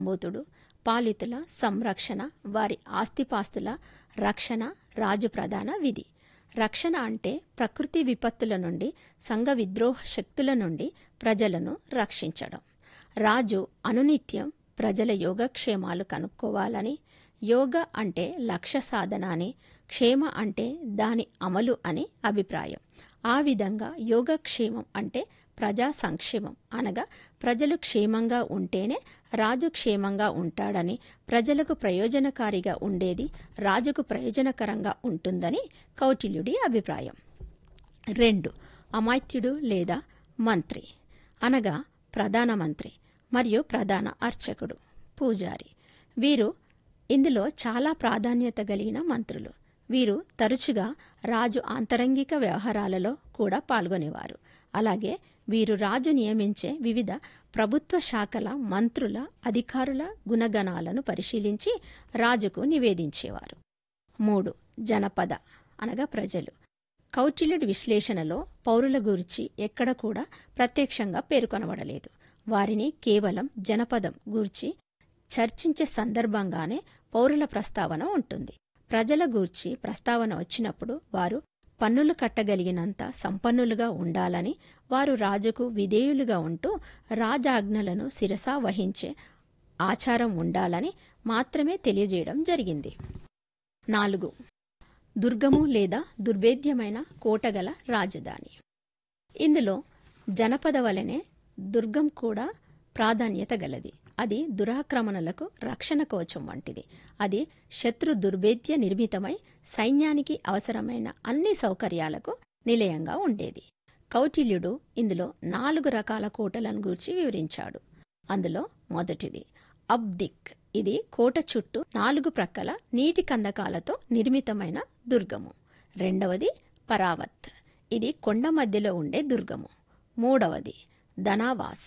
బూతుడు పాలితుల సంరక్షణ వారి ఆస్తిపాస్తుల రక్షణ రాజు ప్రధాన విధి రక్షణ అంటే ప్రకృతి విపత్తుల నుండి సంఘ విద్రోహ శక్తుల నుండి ప్రజలను రక్షించడం రాజు అనునిత్యం ప్రజల యోగక్షేమాలు కనుక్కోవాలని యోగ అంటే లక్ష్య సాధన అని క్షేమ అంటే దాని అమలు అని అభిప్రాయం ఆ విధంగా యోగక్షేమం అంటే ప్రజా సంక్షేమం అనగా ప్రజలు క్షేమంగా ఉంటేనే రాజు క్షేమంగా ఉంటాడని ప్రజలకు ప్రయోజనకారిగా ఉండేది రాజుకు ప్రయోజనకరంగా ఉంటుందని కౌటిల్యుడి అభిప్రాయం రెండు అమాత్యుడు లేదా మంత్రి అనగా ప్రధానమంత్రి మరియు ప్రధాన అర్చకుడు పూజారి వీరు ఇందులో చాలా ప్రాధాన్యత కలిగిన మంత్రులు వీరు తరచుగా రాజు ఆంతరంగిక వ్యవహారాలలో కూడా పాల్గొనేవారు అలాగే వీరు రాజు నియమించే వివిధ ప్రభుత్వ శాఖల మంత్రుల అధికారుల గుణగణాలను పరిశీలించి రాజుకు నివేదించేవారు మూడు జనపద అనగా ప్రజలు కౌటిల్యుడి విశ్లేషణలో పౌరుల గురించి ఎక్కడ కూడా ప్రత్యక్షంగా పేర్కొనబడలేదు వారిని కేవలం జనపదం గూర్చి చర్చించే సందర్భంగానే పౌరుల ప్రస్తావన ఉంటుంది ప్రజల గూర్చి ప్రస్తావన వచ్చినప్పుడు వారు పన్నులు కట్టగలిగినంత సంపన్నులుగా ఉండాలని వారు రాజుకు విధేయులుగా ఉంటూ రాజాజ్ఞలను శిరసా వహించే ఆచారం ఉండాలని మాత్రమే తెలియజేయడం జరిగింది నాలుగు దుర్గము లేదా దుర్భేద్యమైన కోటగల రాజధాని ఇందులో జనపద వలనే దుర్గం కూడా ప్రాధాన్యత గలది అది దురాక్రమణలకు రక్షణ కవచం వంటిది అది శత్రు దుర్భేద్య నిర్మితమై సైన్యానికి అవసరమైన అన్ని సౌకర్యాలకు నిలయంగా ఉండేది కౌటిల్యుడు ఇందులో నాలుగు రకాల కోటలను గూర్చి వివరించాడు అందులో మొదటిది అబ్దిక్ ఇది కోట చుట్టూ నాలుగు ప్రక్కల నీటి కందకాలతో నిర్మితమైన దుర్గము రెండవది పరావత్ ఇది కొండ మధ్యలో ఉండే దుర్గము మూడవది ధనావాస్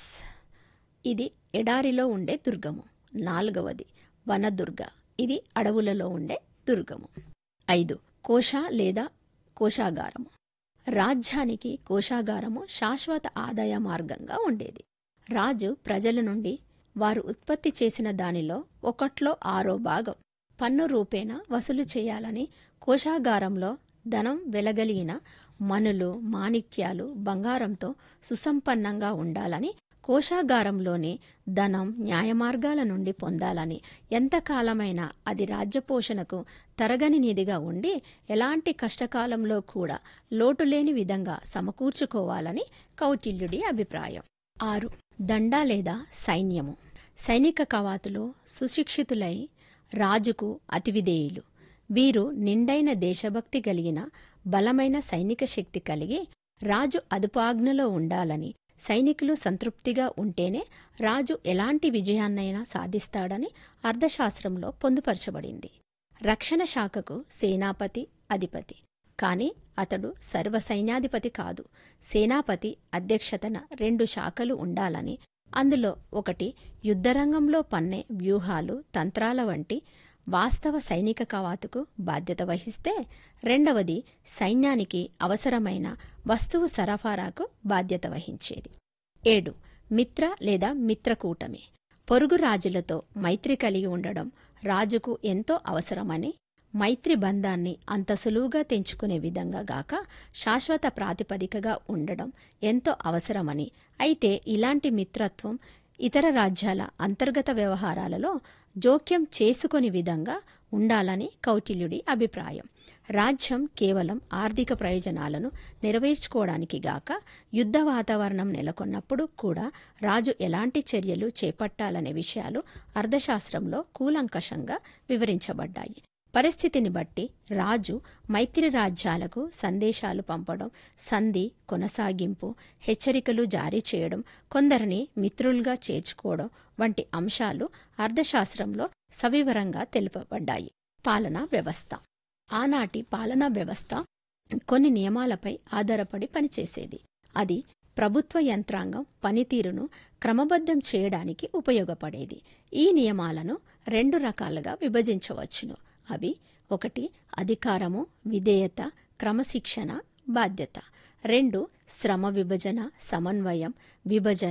ఇది ఎడారిలో ఉండే దుర్గము నాలుగవది వనదుర్గ ఇది అడవులలో ఉండే దుర్గము ఐదు కోశ లేదా కోశాగారము రాజ్యానికి కోశాగారము శాశ్వత ఆదాయ మార్గంగా ఉండేది రాజు ప్రజల నుండి వారు ఉత్పత్తి చేసిన దానిలో ఒకట్లో ఆరో భాగం పన్ను రూపేణ వసూలు చేయాలని కోశాగారంలో ధనం వెలగలిగిన మనులు మాణిక్యాలు బంగారంతో సుసంపన్నంగా ఉండాలని కోశాగారంలోని ధనం న్యాయమార్గాల నుండి పొందాలని ఎంతకాలమైనా అది రాజ్యపోషణకు తరగని నిధిగా ఉండి ఎలాంటి కష్టకాలంలో కూడా లోటులేని విధంగా సమకూర్చుకోవాలని కౌటిల్యుడి అభిప్రాయం ఆరు దండ లేదా సైన్యము సైనిక కవాతులో సుశిక్షితులై రాజుకు అతివిధేయులు వీరు నిండైన దేశభక్తి కలిగిన బలమైన సైనిక శక్తి కలిగి రాజు అదుపాజ్ఞలో ఉండాలని సైనికులు సంతృప్తిగా ఉంటేనే రాజు ఎలాంటి విజయాన్నైనా సాధిస్తాడని అర్థశాస్త్రంలో పొందుపరచబడింది రక్షణ శాఖకు సేనాపతి అధిపతి కాని అతడు సర్వసైన్యాధిపతి కాదు సేనాపతి అధ్యక్షతన రెండు శాఖలు ఉండాలని అందులో ఒకటి యుద్ధరంగంలో పన్నే వ్యూహాలు తంత్రాల వంటి వాస్తవ సైనిక కవాతుకు బాధ్యత వహిస్తే రెండవది సైన్యానికి అవసరమైన వస్తువు సరఫరాకు బాధ్యత వహించేది ఏడు మిత్ర లేదా మిత్రకూటమి పొరుగు రాజులతో మైత్రి కలిగి ఉండడం రాజుకు ఎంతో అవసరమని మైత్రి బంధాన్ని అంత సులువుగా తెంచుకునే విధంగా గాక శాశ్వత ప్రాతిపదికగా ఉండడం ఎంతో అవసరమని అయితే ఇలాంటి మిత్రత్వం ఇతర రాజ్యాల అంతర్గత వ్యవహారాలలో జోక్యం చేసుకొని విధంగా ఉండాలని కౌటిల్యుడి అభిప్రాయం రాజ్యం కేవలం ఆర్థిక ప్రయోజనాలను నెరవేర్చుకోవడానికి గాక యుద్ధ వాతావరణం నెలకొన్నప్పుడు కూడా రాజు ఎలాంటి చర్యలు చేపట్టాలనే విషయాలు అర్థశాస్త్రంలో కూలంకషంగా వివరించబడ్డాయి పరిస్థితిని బట్టి రాజు మైత్రి రాజ్యాలకు సందేశాలు పంపడం సంధి కొనసాగింపు హెచ్చరికలు జారీ చేయడం కొందరిని మిత్రులుగా చేర్చుకోవడం వంటి అంశాలు అర్థశాస్త్రంలో సవివరంగా తెలుపబడ్డాయి పాలనా వ్యవస్థ ఆనాటి పాలనా వ్యవస్థ కొన్ని నియమాలపై ఆధారపడి పనిచేసేది అది ప్రభుత్వ యంత్రాంగం పనితీరును క్రమబద్ధం చేయడానికి ఉపయోగపడేది ఈ నియమాలను రెండు రకాలుగా విభజించవచ్చును అవి ఒకటి అధికారము విధేయత క్రమశిక్షణ బాధ్యత రెండు శ్రమ విభజన సమన్వయం విభజన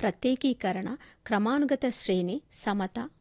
ప్రత్యేకీకరణ క్రమానుగత శ్రేణి సమత